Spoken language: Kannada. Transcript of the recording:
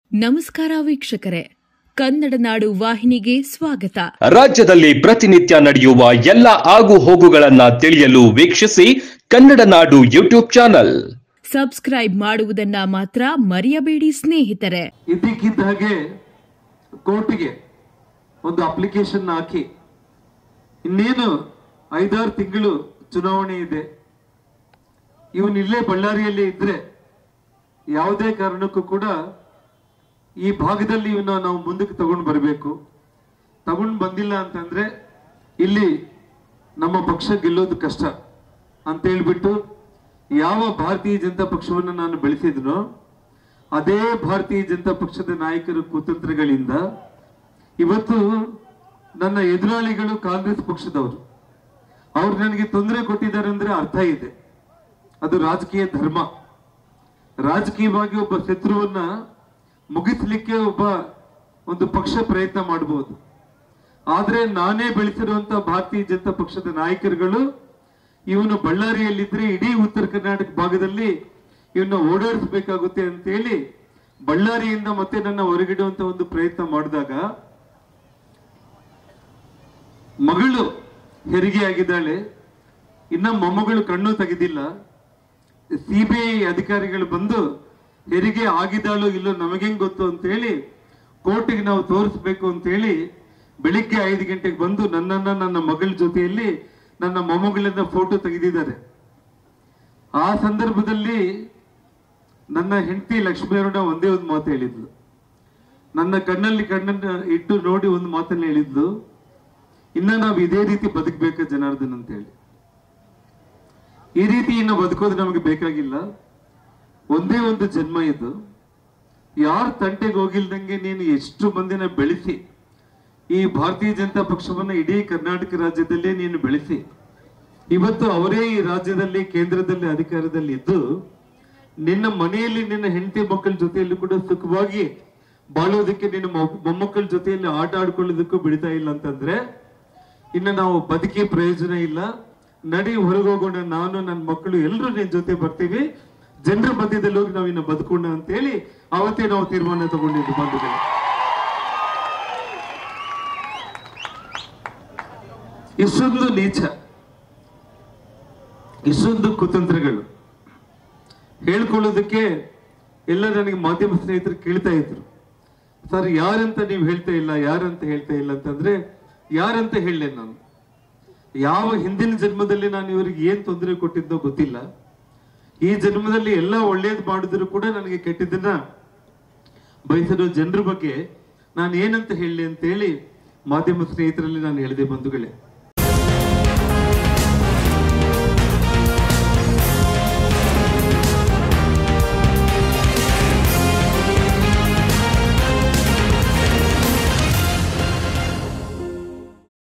ನಮಸ್ಕಾರ ವೀಕ್ಷಕರೇ ಕನ್ನಡ ನಾಡು ವಾಹಿನಿಗೆ ಸ್ವಾಗತ ರಾಜ್ಯದಲ್ಲಿ ಪ್ರತಿನಿತ್ಯ ನಡೆಯುವ ಎಲ್ಲ ಆಗು ಹೋಗುಗಳನ್ನ ತಿಳಿಯಲು ವೀಕ್ಷಿಸಿ ಕನ್ನಡ ನಾಡು ಯೂಟ್ಯೂಬ್ ಚಾನಲ್ ಸಬ್ಸ್ಕ್ರೈಬ್ ಮಾಡುವುದನ್ನ ಮಾತ್ರ ಮರೆಯಬೇಡಿ ಸ್ನೇಹಿತರೆ ಇದ್ದಕ್ಕಿದ್ದ ಹಾಗೆ ಕೋರ್ಟಿಗೆ ಒಂದು ಅಪ್ಲಿಕೇಶನ್ ಹಾಕಿ ಇನ್ನೇನು ಐದಾರು ತಿಂಗಳು ಚುನಾವಣೆ ಇದೆ ಇವನ್ ಇಲ್ಲೇ ಬಳ್ಳಾರಿಯಲ್ಲಿ ಇದ್ರೆ ಯಾವುದೇ ಕಾರಣಕ್ಕೂ ಕೂಡ ಈ ಭಾಗದಲ್ಲಿ ಇವನ್ನ ನಾವು ಮುಂದಕ್ಕೆ ತಗೊಂಡು ಬರಬೇಕು ತಗೊಂಡು ಬಂದಿಲ್ಲ ಅಂತಂದ್ರೆ ಇಲ್ಲಿ ನಮ್ಮ ಪಕ್ಷ ಗೆಲ್ಲೋದು ಕಷ್ಟ ಅಂತ ಹೇಳ್ಬಿಟ್ಟು ಯಾವ ಭಾರತೀಯ ಜನತಾ ಪಕ್ಷವನ್ನು ನಾನು ಬೆಳೆಸಿದ್ನೋ ಅದೇ ಭಾರತೀಯ ಜನತಾ ಪಕ್ಷದ ನಾಯಕರ ಕುತಂತ್ರಗಳಿಂದ ಇವತ್ತು ನನ್ನ ಎದುರಾಳಿಗಳು ಕಾಂಗ್ರೆಸ್ ಪಕ್ಷದವರು ಅವ್ರು ನನಗೆ ತೊಂದರೆ ಕೊಟ್ಟಿದ್ದಾರೆ ಅಂದ್ರೆ ಅರ್ಥ ಇದೆ ಅದು ರಾಜಕೀಯ ಧರ್ಮ ರಾಜಕೀಯವಾಗಿ ಒಬ್ಬ ಶತ್ರುವನ್ನ ಮುಗಿಸ್ಲಿಕ್ಕೆ ಒಬ್ಬ ಒಂದು ಪಕ್ಷ ಪ್ರಯತ್ನ ಮಾಡಬಹುದು ಆದ್ರೆ ನಾನೇ ಬೆಳೆಸಿರುವಂತ ಭಾರತೀಯ ಜನತಾ ಪಕ್ಷದ ನಾಯಕರುಗಳು ಇವನು ಬಳ್ಳಾರಿಯಲ್ಲಿದ್ರೆ ಇಡೀ ಉತ್ತರ ಕರ್ನಾಟಕ ಭಾಗದಲ್ಲಿ ಇವನ್ನ ಓಡಾಡಿಸ್ಬೇಕಾಗುತ್ತೆ ಅಂತ ಹೇಳಿ ಬಳ್ಳಾರಿಯಿಂದ ಮತ್ತೆ ನನ್ನ ಹೊರಗಿಡುವಂತ ಒಂದು ಪ್ರಯತ್ನ ಮಾಡಿದಾಗ ಮಗಳು ಹೆರಿಗೆ ಆಗಿದ್ದಾಳೆ ಇನ್ನ ಮೊಮ್ಮಗಳು ಕಣ್ಣು ತೆಗೆದಿಲ್ಲ ಸಿಬಿಐ ಅಧಿಕಾರಿಗಳು ಬಂದು ಹೆರಿಗೆ ಆಗಿದ್ದಾಳೋ ಇಲ್ಲೋ ನಮಗೇನ್ ಗೊತ್ತು ಅಂತ ಹೇಳಿ ಕೋರ್ಟಿಗೆ ನಾವು ತೋರಿಸ್ಬೇಕು ಅಂತ ಹೇಳಿ ಬೆಳಿಗ್ಗೆ ಐದು ಗಂಟೆಗೆ ಬಂದು ನನ್ನನ್ನ ನನ್ನ ಮಗಳ ಜೊತೆಯಲ್ಲಿ ನನ್ನ ಮೊಮ್ಮಗಳನ್ನ ಫೋಟೋ ತೆಗೆದಿದ್ದಾರೆ ಆ ಸಂದರ್ಭದಲ್ಲಿ ನನ್ನ ಹೆಂಡತಿ ಲಕ್ಷ್ಮೀರಣ ಒಂದೇ ಒಂದು ಮಾತು ಹೇಳಿದ್ಲು ನನ್ನ ಕಣ್ಣಲ್ಲಿ ಕಣ್ಣನ್ನ ಇಟ್ಟು ನೋಡಿ ಒಂದು ಮಾತನ್ನ ಹೇಳಿದ್ಲು ಇನ್ನ ನಾವು ಇದೇ ರೀತಿ ಬದುಕಬೇಕು ಜನಾರ್ದನ್ ಅಂತ ಹೇಳಿ ಈ ರೀತಿ ಇನ್ನು ಬದುಕೋದು ನಮಗೆ ಬೇಕಾಗಿಲ್ಲ ಒಂದೇ ಒಂದು ಜನ್ಮ ಇದು ಯಾರ ತಂಟೆಗೆ ಹೋಗಿಲ್ದಂಗೆ ನೀನು ಎಷ್ಟು ಮಂದಿನ ಬೆಳೆಸಿ ಈ ಭಾರತೀಯ ಜನತಾ ಪಕ್ಷವನ್ನ ಇಡೀ ಕರ್ನಾಟಕ ರಾಜ್ಯದಲ್ಲೇ ನೀನು ಬೆಳೆಸಿ ಇವತ್ತು ಅವರೇ ಈ ರಾಜ್ಯದಲ್ಲಿ ಕೇಂದ್ರದಲ್ಲಿ ಅಧಿಕಾರದಲ್ಲಿ ಇದ್ದು ನಿನ್ನ ಮನೆಯಲ್ಲಿ ನಿನ್ನ ಹೆಂಡತಿ ಮಕ್ಕಳ ಜೊತೆಯಲ್ಲಿ ಕೂಡ ಸುಖವಾಗಿ ಬಾಳೋದಕ್ಕೆ ನಿನ್ನ ಮೊಮ್ಮಕ್ಕಳ ಮೊಮ್ಮಕ್ಕಳ ಜೊತೆಯಲ್ಲಿ ಆಟ ಆಡ್ಕೊಳ್ಳೋದಕ್ಕೂ ಬಿಡ್ತಾ ಇಲ್ಲ ಅಂತಂದ್ರೆ ಇನ್ನು ನಾವು ಬದುಕಿ ಪ್ರಯೋಜನ ಇಲ್ಲ ನಡಿ ಹೊರಗೋಗೋಣ ನಾನು ನನ್ನ ಮಕ್ಕಳು ಎಲ್ಲರೂ ನಿನ್ ಜೊತೆ ಬರ್ತೀವಿ ಜನರ ಮಧ್ಯದಲ್ಲಿ ಹೋಗಿ ನಾವು ಇನ್ನು ಬದುಕೋಣ ಅಂತ ಹೇಳಿ ಅವತ್ತೇ ನಾವು ತೀರ್ಮಾನ ತಗೊಂಡಿದ್ದು ಬಂಧುಗಳು ಇಷ್ಟೊಂದು ನೀಚ ಇಷ್ಟೊಂದು ಕುತಂತ್ರಗಳು ಹೇಳ್ಕೊಳ್ಳೋದಕ್ಕೆ ಎಲ್ಲ ನನಗೆ ಮಾಧ್ಯಮ ಸ್ನೇಹಿತರು ಕೇಳ್ತಾ ಇದ್ರು ಸರ್ ಯಾರಂತ ನೀವು ಹೇಳ್ತಾ ಇಲ್ಲ ಯಾರಂತ ಹೇಳ್ತಾ ಇಲ್ಲ ಅಂತಂದ್ರೆ ಯಾರಂತ ಹೇಳಲೆ ನಾನು ಯಾವ ಹಿಂದಿನ ಜನ್ಮದಲ್ಲಿ ನಾನು ಇವರಿಗೆ ಏನ್ ತೊಂದರೆ ಕೊಟ್ಟಿದ್ದೋ ಗೊತ್ತಿಲ್ಲ ಈ ಜನ್ಮದಲ್ಲಿ ಎಲ್ಲ ಒಳ್ಳೇದು ಮಾಡಿದ್ರು ಕೂಡ ನನಗೆ ಕೆಟ್ಟಿದ್ದನ್ನ ಬಯಸಿರೋ ಜನರ ಬಗ್ಗೆ ನಾನು ಏನಂತ ಹೇಳಲಿ ಅಂತ ಹೇಳಿ ಮಾಧ್ಯಮ ಸ್ನೇಹಿತರಲ್ಲಿ ನಾನು ಹೇಳಿದೆ ಬಂಧುಗಳೇ